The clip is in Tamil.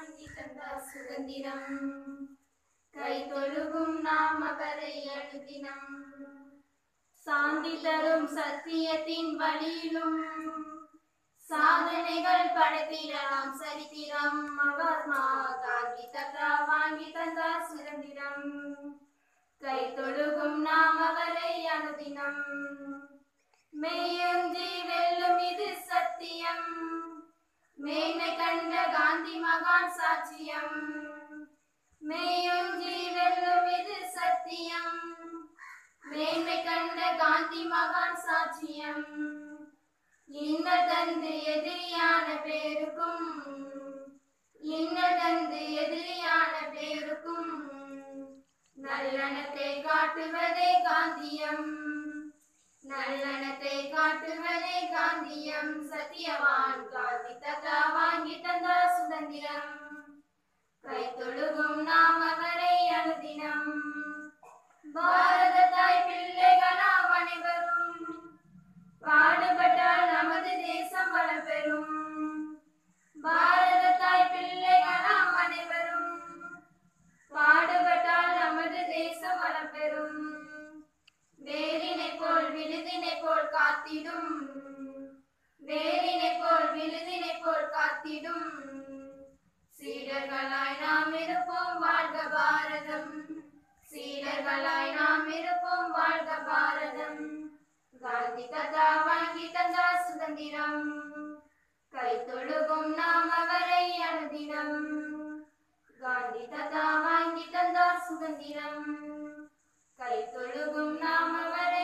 வாங்கி தந்தார் சுதந்திரம் கை தொழுகும் நாம் அவரை அனுதினம் சாந்தி தரும் சத்தியத்தின் வழியிலும் சாதனைகள் படைத்திடலாம் சரித்திரம் மகாத்மா காந்தி தந்தா வாங்கி தந்தார் சுதந்திரம் கை தொழுகும் நாம் அவரை அனுதினம் மெய்யஞ்சி வெல்லும் இது சத்தியம் மேன்மை கண்ட காந்தி மகான் சாட்சியம் மெய்யஞ்சி வெல்லும் இது சத்தியம் மேன்மை கண்ட காந்தி மகான் சாட்சியம் இன்ன தந்து எதிரியான பேருக்கும் இன்ன தந்து எதிரியான பேருக்கும் நல்லெண்ணத்தை காட்டுவதே காந்தியம் நல்லெண்ணத்தை காட்டுவதே காந்தியம் சத்தியவான் காந்தி தத்தா வாங்கி தந்த சுதந்திரம் கை தொழுகும் நாம் அவரை அனுதினம் பாரத தாய் பிள்ளைகளாம் அனைவரும் பாடுபட்டால் நமது தேசம் வளம் பெறும் பாரத தாய் பிள்ளைகளாம் அனைவரும் பாடுபட்டால் நமது தேசம் வளம் பெறும் வேரினை போல் விழுதினை போல் காத்திடும் வேரினை போல் விழுதினை போல் காத்திடும் சீடர்களாய் நாம் இருப்போம் வாழ்க பாரதம் சீடர்களாய் நாம் இருப்போம் வாழ்க பாரதம் காந்தி கதா வாங்கி தந்தா சுதந்திரம் கை தொழுகும் நாம் அவரை அனுதினம் காந்தி ததா வாங்கி தந்தார் சுதந்திரம் கை தொழுகும் நாம் அவரை